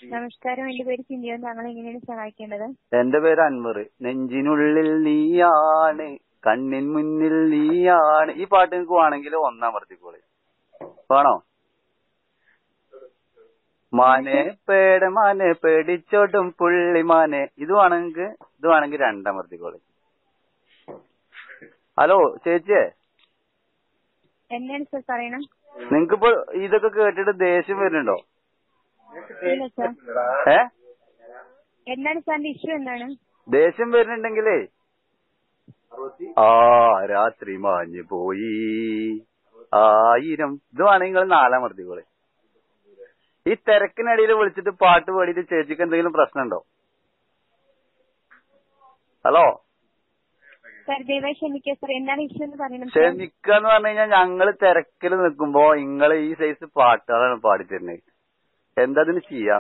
നമസ്കാരം എന്റെ പേര് സിന്ധിയോ താങ്കൾ എങ്ങനെയാണ് സഹായിക്കേണ്ടത് എന്റെ പേര് അൻവർ നെഞ്ചിനുള്ളിൽ നീയാണ് കണ്ണിൻ മുന്നിൽ നീയാണ് ഈ പാട്ട് നിങ്ങൾക്ക് വേണമെങ്കിൽ ഒന്നാം വർത്തിക്കോളി വേണോ മാനെ പേട മാനെ പേടിച്ചോട്ടും പുള്ളി മാനെ ഇത് വേണമെങ്കിൽ ഇത് വേണമെങ്കിൽ രണ്ടാം വർത്തിക്കോളി ഹലോ ചേച്ചിയെ എന്താണ് സർ പറയണം നിങ്ങക്കിപ്പോ ഇതൊക്കെ കേട്ടിട്ട് ദേഷ്യം വരുന്നുണ്ടോ ഇല്ല സർ ഏ എന്താണ് സാറിന്റെ ഇഷ്യൂ എന്താണ് ദേഷ്യം വരുന്നുണ്ടെങ്കിലേ ആ രാത്രി മാഞ്ഞു പോയി ആയിരം ഇത് വേണമെങ്കിൽ നിങ്ങൾ നാലാം വർത്തിക്കോളെ ഈ തിരക്കിനിടയിൽ വിളിച്ചിട്ട് പാട്ട് പാടിയിട്ട് ചേച്ചിക്ക് എന്തെങ്കിലും പ്രശ്നമുണ്ടോ ഹലോ സർ ദയവായി ക്ഷമിക്കുക സർ എന്താണ് ഇഷ്യൂ എന്ന് പറയണം സർ ക്ഷമിക്കാന്ന് പറഞ്ഞു കഴിഞ്ഞാൽ ഞങ്ങള് തിരക്കിൽ നിൽക്കുമ്പോ നിങ്ങൾ ഈ സൈസ് പാട്ടുകളാണ് പാടിത്തരുന്നത് എന്താ ഇതിന് ചെയ്യാ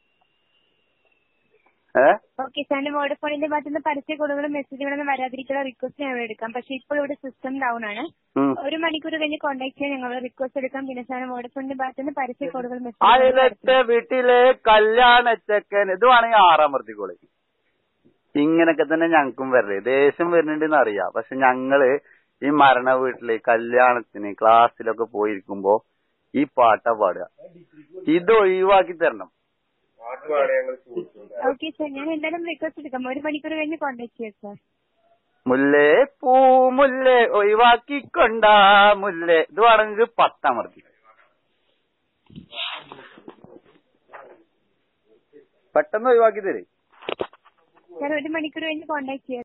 ഏ ഓക്കെ സാറിന്റെ വോഡഫോണിന്റെ ഭാഗത്ത് നിന്ന് പരസ്യ കോളുകളും മെസ്സേജുകളൊന്നും വരാതിരിക്കുന്ന റിക്വസ്റ്റ് ഞങ്ങൾ എടുക്കാം പക്ഷെ ഇപ്പോൾ ഇവിടെ സിസ്റ്റം ഡൗൺ ആണ് ഉം. ഒരു മണിക്കൂർ കഴിഞ്ഞ് കോൺടാക്ട് ചെയ്യാൻ ഞങ്ങൾ റിക്വസ്റ്റ് എടുക്കാം പിന്നെ സാറിന് വോഡഫോണിന്റെ ഭാഗത്ത് നിന്ന് പരസ്യ കോളുകൾ അയലത്തെ മെസ്സേജ് വീട്ടിലെ കല്യാണ ചെക്കൻ ഇത് വേണമെങ്കിൽ ആറാം വർത്തിക്കോളെ ഇങ്ങനൊക്കെ തന്നെ ഞങ്ങൾക്കും വരല് ദേഷ്യം വരുന്നുണ്ടെന്ന് അറിയാം പക്ഷെ ഞങ്ങള് ഈ മരണ വീട്ടില് കല്യാണത്തിന് ക്ലാസ്സിലൊക്കെ പോയിരിക്കുമ്പോ ഈ പാട്ടാ പാടുക ഇത് ഒഴിവാക്കി തരണം ഓക്കെ സർ ഞാൻ എന്തായാലും റിക്വസ്റ്റ് എടുക്കാം ഒരു മണിക്കൂർ കഴിഞ്ഞ് കോൺടാക്ട് ചെയ്യാം സർ മുല്ലേ പൂ മുല്ലേ ഒഴിവാക്കിക്കൊണ്ടാ മുല്ലേ ഇത് വേണമെങ്കിൽ പത്താം വർത്തി പെട്ടെന്ന് ഒഴിവാക്കി തരേ സാർ ഒരു മണിക്കൂർ കഴിഞ്ഞ് കോൺടാക്ട് ചെയ്യാം